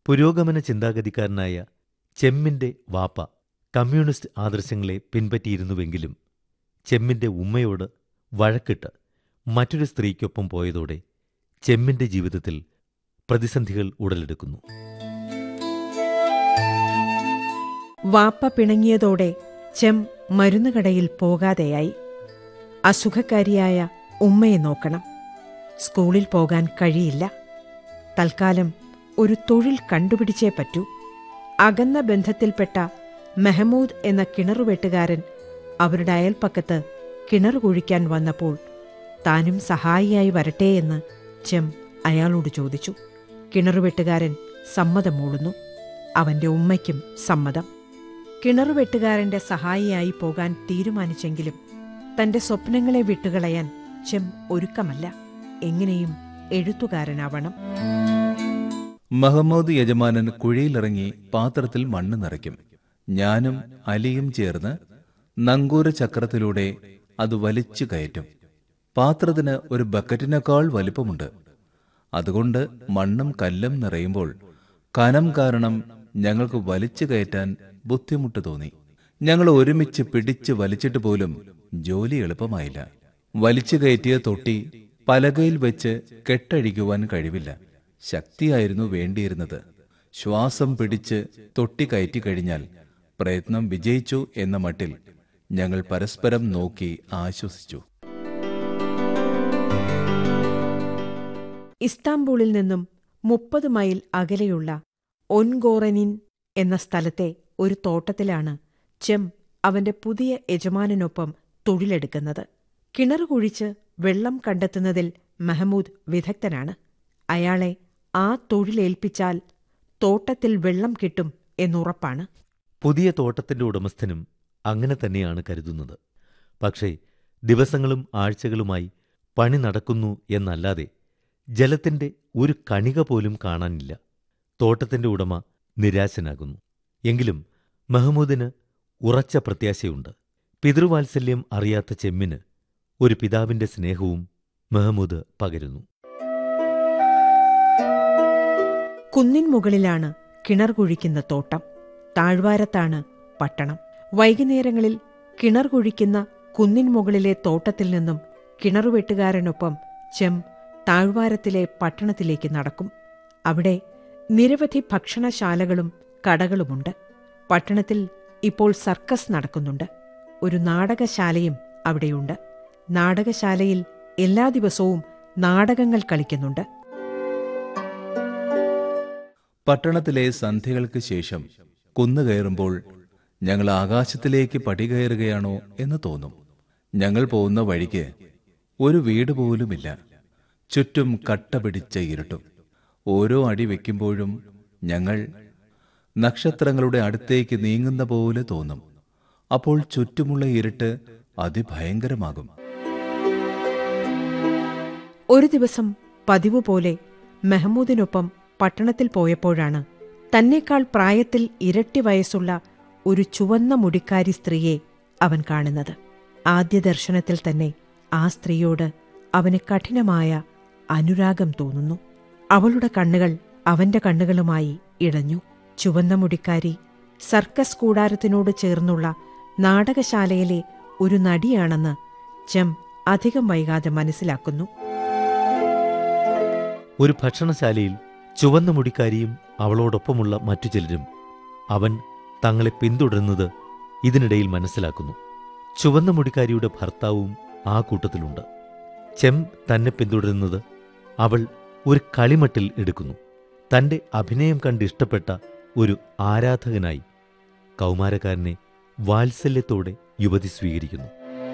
പുരോഗമന ചിന്താഗതിക്കാരനായ ചെമ്മിന്റെ വാപ്പ കമ്മ്യൂണിസ്റ്റ് ആദർശങ്ങളെ പിൻപറ്റിയിരുന്നുവെങ്കിലും ചെമ്മിന്റെ ഉമ്മയോട് വഴക്കിട്ട് മറ്റൊരു സ്ത്രീക്കൊപ്പം പോയതോടെ ചെമ്മിന്റെ ജീവിതത്തിൽ പ്രതിസന്ധികൾ ഉടലെടുക്കുന്നു വാപ്പ പിണങ്ങിയതോടെ ചെം മരുന്നുകടയിൽ പോകാതെയായി അസുഖക്കാരിയായ ഉമ്മയെ നോക്കണം സ്കൂളിൽ പോകാൻ കഴിയില്ല തൽക്കാലം ഒരു തൊഴിൽ കണ്ടുപിടിച്ചേ പറ്റൂ അകന്ന ബന്ധത്തിൽപ്പെട്ട മെഹമൂദ് എന്ന കിണറുവെട്ടുകാരൻ അവരുടെ അയൽപ്പക്കത്ത് കിണർ കുഴിക്കാൻ വന്നപ്പോൾ താനും സഹായിയായി വരട്ടെയെന്ന് ചെം അയാളോട് ചോദിച്ചു കിണറുവെട്ടുകാരൻ സമ്മതം മൂളുന്നു അവന്റെ ഉമ്മയ്ക്കും സമ്മതം കിണറുവെട്ടുകാരന്റെ സഹായിയായി പോകാൻ തീരുമാനിച്ചെങ്കിലും തന്റെ സ്വപ്നങ്ങളെ വിട്ടുകളയാൻ ചെം ഒരുക്കമല്ല എങ്ങനെയും എഴുത്തുകാരനാവണം മഹമ്മൂദ് യജമാനൻ കുഴിയിലിറങ്ങി പാത്രത്തിൽ മണ്ണ് നിറയ്ക്കും ഞാനും അലിയും ചേർന്ന് നങ്കൂര ചക്രത്തിലൂടെ അത് വലിച്ചു കയറ്റും പാത്രത്തിന് ഒരു ബക്കറ്റിനേക്കാൾ വലിപ്പമുണ്ട് അതുകൊണ്ട് മണ്ണും കല്ലും നിറയുമ്പോൾ കനം കാരണം ഞങ്ങൾക്ക് വലിച്ചു കയറ്റാൻ ബുദ്ധിമുട്ട് തോന്നി ഞങ്ങൾ ഒരുമിച്ച് പിടിച്ച് വലിച്ചിട്ട് പോലും ജോലി എളുപ്പമായില്ല വലിച്ചു കയറ്റിയ തൊട്ടി പലകയിൽ വെച്ച് കെട്ടഴിക്കുവാൻ കഴിവില്ല ശക്തിയായിരുന്നു വേണ്ടിയിരുന്നത് ശ്വാസം പിടിച്ച് തൊട്ടി കയറ്റി കഴിഞ്ഞാൽ പ്രയത്നം വിജയിച്ചു എന്ന മട്ടിൽ ഞങ്ങൾ പരസ്പരം നോക്കി ആശ്വസിച്ചു ഇസ്താംബൂളിൽ നിന്നും മുപ്പത് മൈൽ അകലെയുള്ള ഒൻഗോറനിൻ എന്ന സ്ഥലത്തെ ഒരു തോട്ടത്തിലാണ് ചെം അവന്റെ പുതിയ യജമാനനൊപ്പം തൊഴിലെടുക്കുന്നത് കിണർ കുഴിച്ച് വെള്ളം കണ്ടെത്തുന്നതിൽ മെഹമൂദ് വിദഗ്ധനാണ് അയാളെ ആ തൊഴിലേൽപ്പിച്ചാൽ തോട്ടത്തിൽ വെള്ളം കിട്ടും എന്നുറപ്പാണ് പുതിയ തോട്ടത്തിന്റെ ഉടമസ്ഥനും അങ്ങനെ തന്നെയാണ് കരുതുന്നത് പക്ഷേ ദിവസങ്ങളും ആഴ്ചകളുമായി പണി നടക്കുന്നു എന്നല്ലാതെ ജലത്തിന്റെ ഒരു കണിക പോലും കാണാനില്ല തോട്ടത്തിന്റെ ഉടമ നിരാശനാകുന്നു എങ്കിലും മെഹമ്മൂദിന് ഉറച്ച പ്രത്യാശയുണ്ട് പിതൃവാത്സല്യം അറിയാത്ത ചെമ്മിന് ഒരു പിതാവിന്റെ സ്നേഹവും മെഹമ്മൂദ് പകരുന്നു കുന്നിൻ മുകളിലാണ് കിണർ കുഴിക്കുന്ന തോട്ടം താഴ്വാരത്താണ് പട്ടണം വൈകുന്നേരങ്ങളിൽ കിണർ കുഴിക്കുന്ന കുന്നിൻ മുകളിലെ തോട്ടത്തിൽ നിന്നും കിണറുവെട്ടുകാരനൊപ്പം ചെം താഴ്വാരത്തിലെ പട്ടണത്തിലേക്ക് നടക്കും അവിടെ നിരവധി ഭക്ഷണശാലകളും കടകളുമുണ്ട് പട്ടണത്തിൽ ഇപ്പോൾ സർക്കസ് നടക്കുന്നുണ്ട് ഒരു നാടകശാലയും അവിടെയുണ്ട് നാടകശാലയിൽ എല്ലാ ദിവസവും നാടകങ്ങൾ കളിക്കുന്നുണ്ട് പട്ടണത്തിലെ സന്ധ്യകൾക്ക് ശേഷം കുന്നു കയറുമ്പോൾ ഞങ്ങൾ ആകാശത്തിലേക്ക് പടി കയറുകയാണോ എന്ന് തോന്നും ഞങ്ങൾ പോകുന്ന വഴിക്ക് ഒരു വീട് പോലുമില്ല ചുറ്റും കട്ട പിടിച്ച ഇരുട്ടും ഓരോ അടി വെക്കുമ്പോഴും ഞങ്ങൾ നക്ഷത്രങ്ങളുടെ അടുത്തേക്ക് നീങ്ങുന്ന പോലെ തോന്നും അപ്പോൾ ചുറ്റുമുള്ള ഇരുട്ട് അതിഭയങ്കരമാകും ഒരു ദിവസം പതിവ് പോലെ മെഹമ്മൂദിനൊപ്പം പട്ടണത്തിൽ പോയപ്പോഴാണ് തന്നേക്കാൾ പ്രായത്തിൽ ഇരട്ടി വയസ്സുള്ള ഒരു ചുവന്ന മുടിക്കാരി സ്ത്രീയെ അവൻ കാണുന്നത് ആദ്യ ദർശനത്തിൽ തന്നെ ആ സ്ത്രീയോട് അവന് കഠിനമായ അനുരാഗം തോന്നുന്നു അവളുടെ കണ്ണുകൾ അവന്റെ കണ്ണുകളുമായി ഇടഞ്ഞു ചുവന്ന മുടിക്കാരി സർക്കസ് കൂടാരത്തിനോട് ചേർന്നുള്ള നാടകശാലയിലെ ഒരു നടിയാണെന്ന് ചെം അധികം വൈകാതെ മനസ്സിലാക്കുന്നു ഒരു ഭക്ഷണശാലയിൽ ചുവന്ന മുടിക്കാരിയും അവളോടൊപ്പമുള്ള മറ്റു ചിലരും അവൻ തങ്ങളെ പിന്തുടരുന്നത് ഇതിനിടയിൽ മനസ്സിലാക്കുന്നു ചുവന്ന മുടിക്കാരിയുടെ ഭർത്താവും ആ കൂട്ടത്തിലുണ്ട് ചെം തന്നെ പിന്തുടരുന്നത് അവൾ ഒരു കളിമട്ടിൽ എടുക്കുന്നു തന്റെ അഭിനയം കണ്ട് ഇഷ്ടപ്പെട്ട ഒരു ആരാധകനായി കൗമാരക്കാരനെ വാത്സല്യത്തോടെ യുവതി സ്വീകരിക്കുന്നു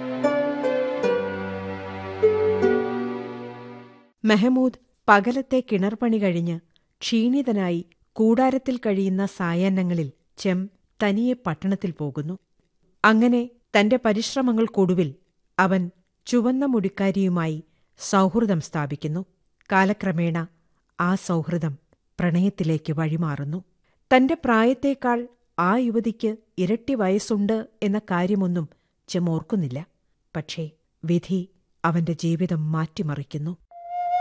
മെഹമൂദ് പകലത്തെ കിണർപണി കഴിഞ്ഞ് ക്ഷീണിതനായി കൂടാരത്തിൽ കഴിയുന്ന സായാഹ്നങ്ങളിൽ ചെം തനിയെ പട്ടണത്തിൽ പോകുന്നു അങ്ങനെ തന്റെ പരിശ്രമങ്ങൾക്കൊടുവിൽ അവൻ ചുവന്ന മുടിക്കാരിയുമായി സൗഹൃദം സ്ഥാപിക്കുന്നു കാലക്രമേണ ആ സൗഹൃദം പ്രണയത്തിലേക്ക് വഴിമാറുന്നു തന്റെ പ്രായത്തേക്കാൾ ആ യുവതിക്ക് ഇരട്ടി വയസ്സുണ്ട് എന്ന കാര്യമൊന്നും ചെം ഓർക്കുന്നില്ല പക്ഷേ വിധി അവന്റെ ജീവിതം മാറ്റിമറിക്കുന്നു